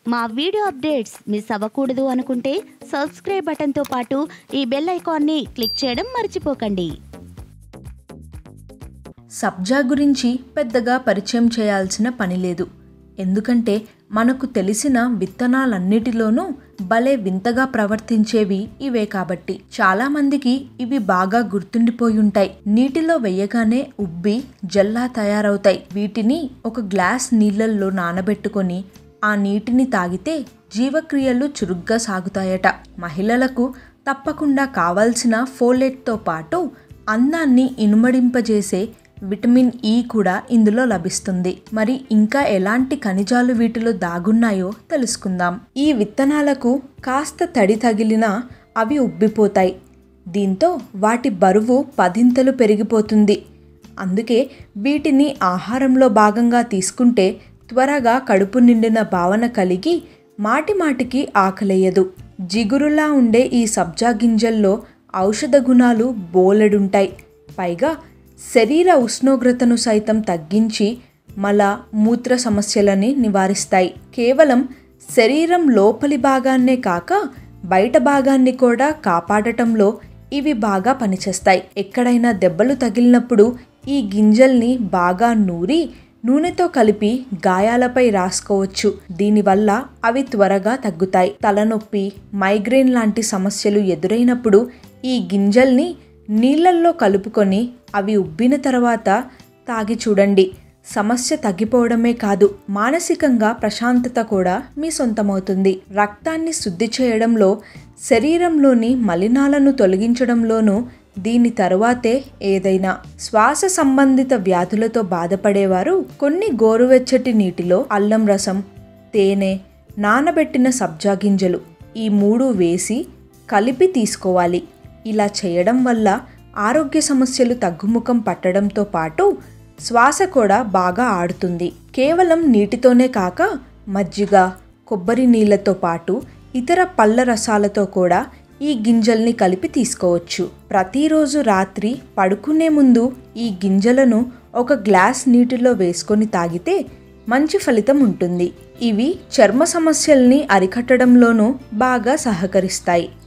మా video updates miss అవ్వకూడదు అనుకుంటే సబ్స్క్రైబ్ బటన్తో పాటు ఈ బెల్ ఐకాన్ని క్లిక్ చేయడం మర్చిపోకండి సబ్జా గురించి పెద్దగా పరిచయం చేయాల్సిన పని లేదు ఎందుకంటే మనకు తెలిసిన విత్తనాలన్నిటిలోనూ భలే వింతగా ప్రవర్తించేవి ఇవే కాబట్టి చాలా మందికి ఇవి బాగా గుర్తుండిపోయి ఉంటాయి నీటిలో వేయగానే ఉబ్బి జల్లా తయారవుతాయి వీటిని ఒక గ్లాస్ నీళ్ళల్లో నానబెట్టుకొని ఆ నీటిని తాగితే జీవక్రియలు చురుగ్గా సాగుతాయట మహిళలకు తప్పకుండా కావాల్సిన ఫోలేట్తో పాటు అందాన్ని ఇనుమడింపజేసే విటమిన్ ఈ కూడా ఇందులో లభిస్తుంది మరి ఇంకా ఎలాంటి ఖనిజాలు వీటిలో దాగున్నాయో తెలుసుకుందాం ఈ విత్తనాలకు కాస్త తడి తగిలినా అవి ఉబ్బిపోతాయి దీంతో వాటి బరువు పదింతలు పెరిగిపోతుంది అందుకే వీటిని ఆహారంలో భాగంగా తీసుకుంటే త్వరగా కడుపు నిండిన భావన కలిగి మాటి మాటికి ఆకలేయదు జిగురులా ఉండే ఈ సబ్జా గింజల్లో ఔషధ గుణాలు బోలెడుంటాయి పైగా శరీర ఉష్ణోగ్రతను సైతం తగ్గించి మల మూత్ర సమస్యలని నివారిస్తాయి కేవలం శరీరం లోపలి భాగాన్నే కాక బయట భాగాన్ని కూడా కాపాడటంలో ఇవి బాగా పనిచేస్తాయి ఎక్కడైనా దెబ్బలు తగిలినప్పుడు ఈ గింజల్ని బాగా నూరి నూనెతో కలిపి గాయాలపై రాసుకోవచ్చు దీనివల్ల అవి త్వరగా తగ్గుతాయి తలనొప్పి మైగ్రేన్ లాంటి సమస్యలు ఎదురైనప్పుడు ఈ గింజల్ని నీళ్ళల్లో కలుపుకొని అవి ఉబ్బిన తర్వాత తాగి చూడండి సమస్య తగ్గిపోవడమే కాదు మానసికంగా ప్రశాంతత కూడా మీ సొంతమవుతుంది రక్తాన్ని శుద్ధి చేయడంలో శరీరంలోని మలినాలను తొలగించడంలోనూ దీని తరువాతే ఏదైనా శ్వాస సంబంధిత వ్యాధులతో బాధపడేవారు కొన్ని గోరువెచ్చటి నీటిలో అల్లం రసం తేనె నానబెట్టిన సబ్జా గింజలు ఈ మూడు వేసి కలిపి తీసుకోవాలి ఇలా చేయడం వల్ల ఆరోగ్య సమస్యలు తగ్గుముఖం పట్టడంతో పాటు శ్వాస కూడా బాగా ఆడుతుంది కేవలం నీటితోనే కాక మజ్జిగ కొబ్బరి నీళ్ళతో పాటు ఇతర పళ్ళ రసాలతో కూడా ఈ గింజల్ని కలిపి తీసుకోవచ్చు ప్రతిరోజు రాత్రి పడుకునే ముందు ఈ గింజలను ఒక గ్లాస్ నీటిలో వేసుకొని తాగితే మంచి ఫలితం ఉంటుంది ఇవి చర్మ సమస్యల్ని అరికట్టడంలోనూ బాగా సహకరిస్తాయి